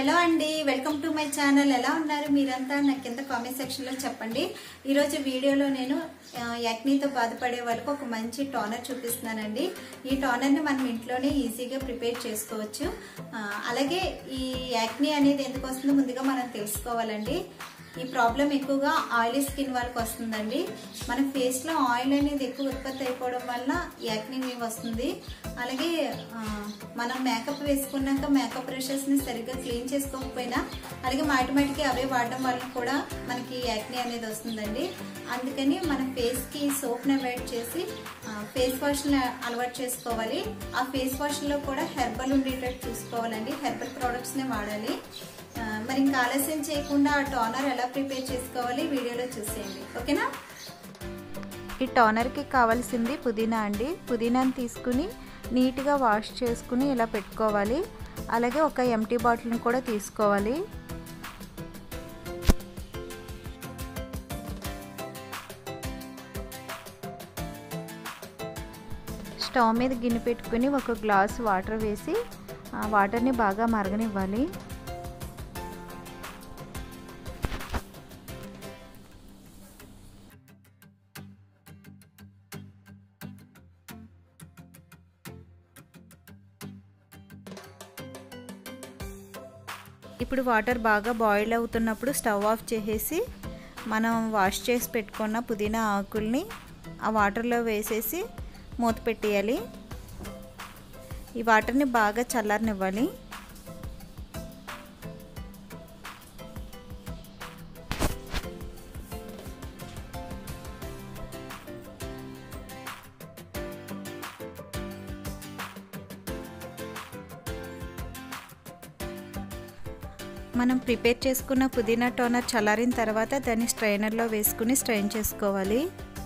hello అండి welcome to my channel ఎలా ఉన్నారు మీరంతా నాకు కింద కామెంట్ సెక్షన్ లో చెప్పండి ఈరోజు వీడియోలో నేను ఆ, యాక్నీతో బాధపడే వాళ్ళకు ఒక మంచి టోనర్ చూపిస్తున్నానండి ఈ టోనర్ని మనం ఇంట్లోనే ఈజీగా ప్రిపేర్ చేసుకోవచ్చు ఆ, అలాగే ఈ యాక్నీ అనేది ఎందుకు వస్తుందో ముందుగా మనం తెలుసుకోవాలండి ఈ ప్రాబ్లం ఎక్కువగా ఆయిలీ స్కిన్ వాళ్ళకి వస్తుందండి మన ఫేస్ లో ఆయిల్ అనేది ఎక్కువ ఉత్పత్తి అయిపోవడం వల్ల యాక్నీ వస్తుంది అలాగే ఆ, మనం మేకప్ వేసుకున్నాక మేకప్ బ్రషెస్ ని సరిగ్గా క్లీన్ చేసుకోకపోయినా అలాగే మాటి మాటికి అవే వాడడం వల్ల కూడా మనకి యాక్నీ అనేది వస్తుందండి అందుకని మన ఫేస్ కి సోప్ ని అవాయిడ్ చేసి ఫేస్ వాష్ ని అలవాటు చేసుకోవాలి ఆ ఫేస్ వాష్ లో కూడా హెర్బల్ ఉండేటట్టు చూసుకోవాలండి హెర్బల్ ప్రొడక్ట్స్ నే వాడాలి ఆ, మరి ఇంకా ఆలస్యం చేయకుండా ఆ టోనర్ ఎలా ప్రిపేర్ చేసుకోవాలి వీడియోలో చూసేయండి ఓకేనా ఈ టోనర్కి కావాల్సింది పుదీనా అండి పుదీనాని తీసుకుని నీట్గా వాష్ చేసుకుని ఇలా పెట్టుకోవాలి అలాగే ఒక ఎంటీ బాటిల్ని కూడా తీసుకోవాలి స్టవ్ మీద గిన్నె పెట్టుకుని ఒక గ్లాస్ వాటర్ వేసి ఆ వాటర్ని బాగా మరగనివ్వాలి ఇప్పుడు వాటర్ బాగా బాయిల్ అవుతున్నప్పుడు స్టవ్ ఆఫ్ చేసేసి మనం వాష్ చేసి పెట్టుకున్న పుదీనా ఆకుల్ని ఆ వాటర్లో వేసేసి మూత పెట్టేయాలి ఈ వాటర్ని బాగా చల్లారనివ్వాలి మనం ప్రిపేర్ చేసుకున్న పుదీనా టోనర్ చల్లారిన తర్వాత దాన్ని స్ట్రైనర్లో వేసుకుని స్ట్రైన్ చేసుకోవాలి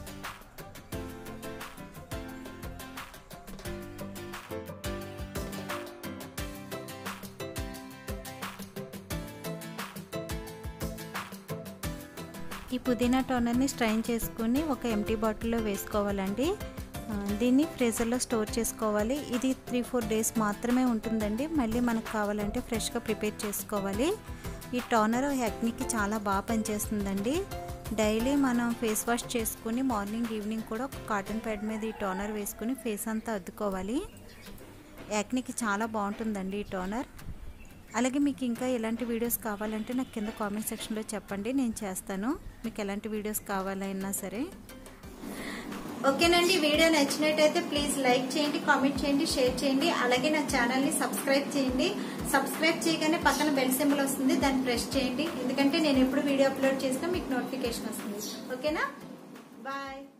ఈ పుదీనా టోనర్ని స్ట్రైన్ చేసుకుని ఒక ఎంటీ బాటిల్లో వేసుకోవాలండి దీన్ని ఫ్రీజర్లో స్టోర్ చేసుకోవాలి ఇది త్రీ ఫోర్ డేస్ మాత్రమే ఉంటుందండి మళ్ళీ మనకు కావాలంటే ఫ్రెష్గా ప్రిపేర్ చేసుకోవాలి ఈ టోనర్ యాక్నీకి చాలా బాగా పనిచేస్తుందండి డైలీ మనం ఫేస్ వాష్ చేసుకుని మార్నింగ్ ఈవినింగ్ కూడా ఒక కాటన్ ప్యాడ్ మీద ఈ టోనర్ వేసుకుని ఫేస్ అంతా అద్దుకోవాలి యాక్నీకి చాలా బాగుంటుందండి ఈ టోనర్ అలాగే మీకు ఇంకా ఎలాంటి వీడియోస్ కావాలంటే నాకు కింద కామెంట్ సెక్షన్లో చెప్పండి నేను చేస్తాను మీకు ఎలాంటి వీడియోస్ కావాలన్నా సరే ఓకేనండి వీడియో నచ్చినట్టయితే ప్లీజ్ లైక్ చేయండి కామెంట్ చేయండి షేర్ చేయండి అలాగే నా ఛానల్ ని సబ్స్క్రైబ్ చేయండి సబ్స్క్రైబ్ చేయగానే పక్కన బెల్ సింబల్ వస్తుంది దాన్ని ప్రెస్ చేయండి ఎందుకంటే నేను ఎప్పుడు వీడియో అప్లోడ్ చేసినా మీకు నోటిఫికేషన్ వస్తుంది ఓకేనా బాయ్